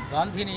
గాంధీని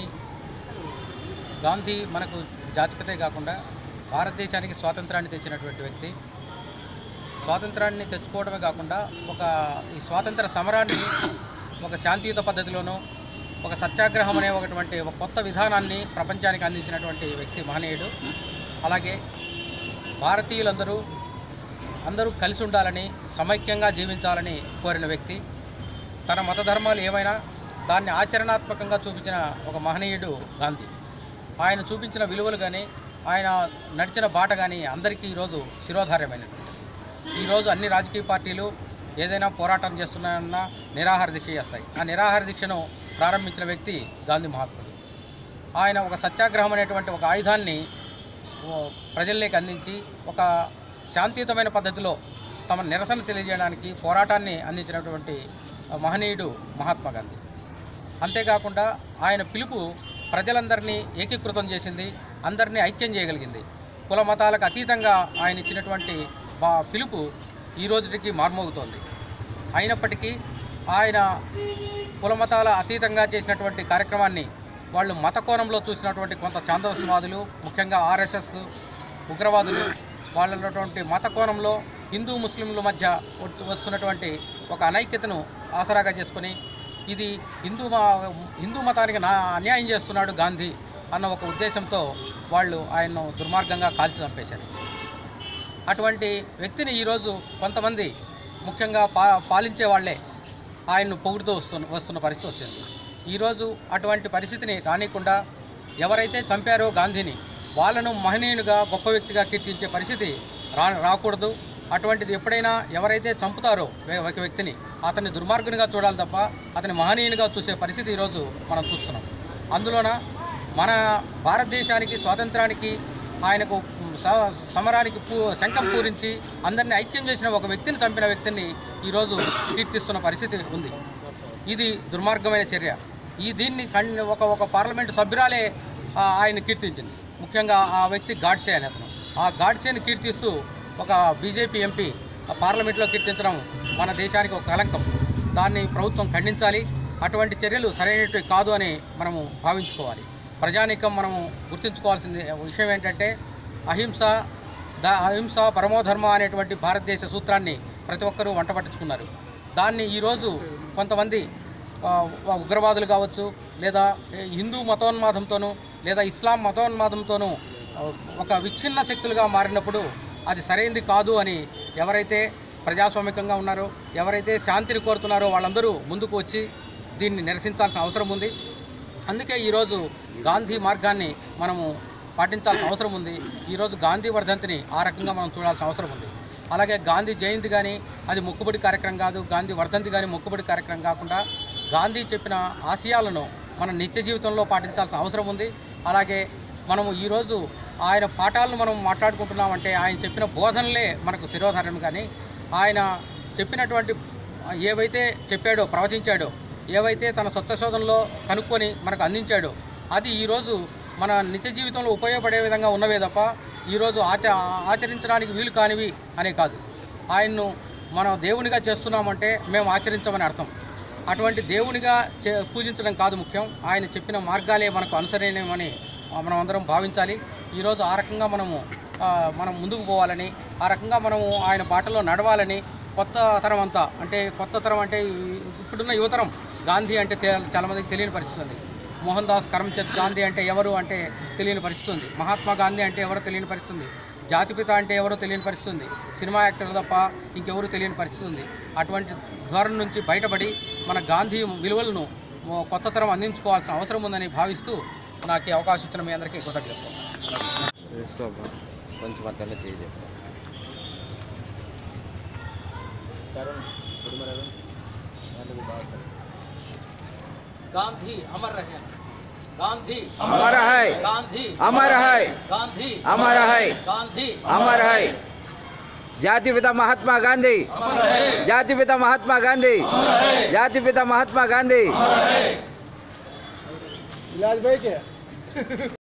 గాంధీ మనకు జాతిపితే కాకుండా భారతదేశానికి స్వాతంత్రాన్ని తెచ్చినటువంటి వ్యక్తి స్వాతంత్రాన్ని తెచ్చుకోవడమే కాకుండా ఒక ఈ స్వాతంత్ర సమరాన్ని ఒక శాంతియుత పద్ధతిలోనూ ఒక సత్యాగ్రహం అనే ఒకటువంటి ఒక కొత్త విధానాన్ని ప్రపంచానికి అందించినటువంటి వ్యక్తి మహనీయుడు అలాగే భారతీయులందరూ అందరూ కలిసి ఉండాలని సమైక్యంగా జీవించాలని కోరిన వ్యక్తి తన మత ధర్మాలు ఏమైనా దాన్ని ఆచరణాత్మకంగా చూపించిన ఒక మహనీయుడు గాంధీ ఆయన చూపించిన విలువలు కానీ ఆయన నడిచిన బాట కానీ అందరికీ ఈరోజు శిరోధార్యమైనటువంటిది ఈరోజు అన్ని రాజకీయ పార్టీలు ఏదైనా పోరాటం చేస్తున్నాయన్నా నిరాహార దీక్ష చేస్తాయి ఆ నిరాహార దీక్షను ప్రారంభించిన వ్యక్తి గాంధీ మహాత్ముడు ఆయన ఒక సత్యాగ్రహం అనేటువంటి ఒక ఆయుధాన్ని ఓ ప్రజల్లోకి అందించి ఒక శాంతియుతమైన పద్ధతిలో తమ నిరసన తెలియజేయడానికి పోరాటాన్ని అందించినటువంటి మహనీయుడు మహాత్మా గాంధీ అంతేకాకుండా ఆయన పిలుపు ప్రజలందరినీ ఏకీకృతం చేసింది అందరినీ ఐక్యం చేయగలిగింది కుల మతాలకు అతీతంగా ఆయన ఇచ్చినటువంటి బా- పిలుపు ఈ రోజుకి మార్మోగుతోంది అయినప్పటికీ ఆయన కుల మతాల అతీతంగా చేసినటువంటి కార్యక్రమాన్ని వాళ్ళు మత కోణంలో చూసినటువంటి కొంత చాందవసవాదులు ముఖ్యంగా ఆర్ఎస్ఎస్ ఉగ్రవాదులు వాళ్ళటువంటి మత కోణంలో హిందూ ముస్లింల మధ్య వచ్చి- వస్తున్నటువంటి ఒక అనైక్యతను ఆసరాగా చేసుకొని ఇది హిందూ మా- హిందూ మతానికి నా అన్యాయం చేస్తున్నాడు గాంధీ అన్న ఒక ఉద్దేశంతో వాళ్ళు ఆయన్ను దుర్మార్గంగా కాల్చి చంపేశారు అటువంటి వ్యక్తిని ఈరోజు కొంతమంది ముఖ్యంగా పా పాలించే వాళ్ళే ఆయన్ను పొగుడుతూ వస్తున్న వస్తున్న పరిస్థితి వస్తుంది ఈరోజు అటువంటి పరిస్థితిని రానికుండా ఎవరైతే చంపారో గాంధీని వాళ్ళను మహనీయునిగా గొప్ప వ్యక్తిగా కీర్తించే పరిస్థితి రా రాకూడదు అటువంటిది ఎప్పుడైనా ఎవరైతే చంపుతారో వే- ఒక వ్యక్తిని అతన్ని దుర్మార్గునిగా చూడాలి తప్ప అతని మహనీయునిగా చూసే పరిస్థితి ఈరోజు మనం చూస్తున్నాం అందులోన మన భారతదేశానికి స్వాతంత్రానికి ఆయనకు స- సమరానికి పూ శంఖం పూరించి అందరినీ ఐక్యం చేసిన ఒక వ్యక్తిని చంపిన వ్యక్తిని ఈరోజు కీర్తిస్తున్న పరిస్థితి ఉంది ఇది దుర్మార్గమైన చర్య ఈ దీన్ని కన్ ఒక ఒక పార్లమెంటు సభ్యురాలే ఆ, ఆయన కీర్తించింది ముఖ్యంగా ఆ వ్యక్తి గాడ్సే అనే అతను ఆ గాడ్సేని కీర్తిస్తూ ఒక బీజేపీ ఎంపీ ఆ పార్లమెంట్లో కీర్తించడం మన దేశానికి ఒక కలంకం దాన్ని ప్రభుత్వం ఖండించాలి అటువంటి చర్యలు సరైనవి కాదు అని మనము భావించుకోవాలి ప్రజానీకం మనము గుర్తుంచుకోవాల్సింది విషయం ఏంటంటే అహింస ద అహింస పరమోధర్మ అనేటువంటి భారతదేశ సూత్రాన్ని ప్రతి ఒక్కరూ వంట పట్టించుకున్నారు దాన్ని ఈరోజు కొంతమంది ఆ, ఉగ్రవాదులు కావచ్చు లేదా ఏ హిందూ మతోన్మాదంతోనూ లేదా ఇస్లాం మతోన్మాదంతోనూ ఆ, ఒక విచ్ఛిన్న శక్తులుగా మారినప్పుడు అది సరైంది కాదు అని ఎవరైతే ప్రజాస్వామికంగా ఉన్నారో ఎవరైతే శాంతిని కోరుతున్నారో వాళ్ళందరూ ముందుకు వచ్చి దీన్ని నిరసించాల్సిన అవసరం ఉంది అందుకే ఈరోజు గాంధీ మార్గాన్ని మనము పాటించాల్సిన అవసరం ఉంది ఈరోజు గాంధీ వర్ధంతిని ఆ రకంగా మనం చూడాల్సిన అవసరం ఉంది అలాగే గాంధీ జయంతి కానీ అది మొక్కుబడి కార్యక్రమం కాదు గాంధీ వర్ధంతి కానీ మొక్కుబడి కార్యక్రమం కాకుండా గాంధీ చెప్పిన ఆశయాలను మన నిత్య జీవితంలో పాటించాల్సిన అవసరం ఉంది అలాగే మనము ఈరోజు ఆయన పాఠాలను మనం మాట్లాడుకుంటున్నామంటే ఆయన చెప్పిన బోధనలే మనకు శిరోధార్యం కానీ ఆయన చెప్పినటువంటి ఏవైతే చెప్పాడో ప్రవచించాడో ఏవైతే తన సొంత శోధనలో కనుక్కొని మనకు అందించాడో అది ఈరోజు మన నిత్య జీవితంలో ఉపయోగపడే విధంగా ఉన్నవే తప్ప ఈరోజు ఆచ ఆచరించడానికి వీలు కానివి అనే కాదు ఆయన్ను మనం దేవునిగా చేస్తున్నామంటే మేము ఆచరించమని అర్థం అటువంటి దేవునిగా చే పూజించడం కాదు ముఖ్యం ఆయన చెప్పిన మార్గాలే మనకు అనుసరణీయమని మనం అందరం భావించాలి ఈరోజు ఆ రకంగా మనము ఆ, మనం ముందుకు పోవాలని ఆ రకంగా మనము ఆయన బాటలో నడవాలని కొత్త తరం అంతా అంటే కొత్త తరం అంటే ఈ- ఇప్పుడున్న యువతరం గాంధీ అంటే తె- చాలామందికి తెలియని పరిస్థితి ఉంది మోహన్ దాస్ కరమ్చంద్ గాంధీ అంటే ఎవరు అంటే తెలియని పరిస్థితి ఉంది మహాత్మా గాంధీ అంటే ఎవరో తెలియని పరిస్థితి ఉంది జాతిపిత అంటే ఎవరో తెలియని పరిస్థితి ఉంది సినిమా యాక్టర్ తప్ప ఇంకెవరు తెలియని పరిస్థితి ఉంది అటువంటి ధోరణి నుంచి బయటపడి మన గాంధీ విలువలను ఓ కొత్త తరం అందించుకోవాల్సిన అవసరం ఉందని భావిస్తూ నాకు ఈ అవకాశం ఇచ్చిన మీ అందరికీ కృతజ్ఞతలు తీసుకోమ్మా కొంచెం అట్లా చేయి गांधी अमर रहे गांधी अमर है गांधी अमर है गांधी अमर है गांधी अमर है జాతిపిత మహాత్మా గాంధీ జాతిపిత మహాత్మా గాంధీ జాతిపిత మహాత్మా గాంధీ इलाज भाई क्या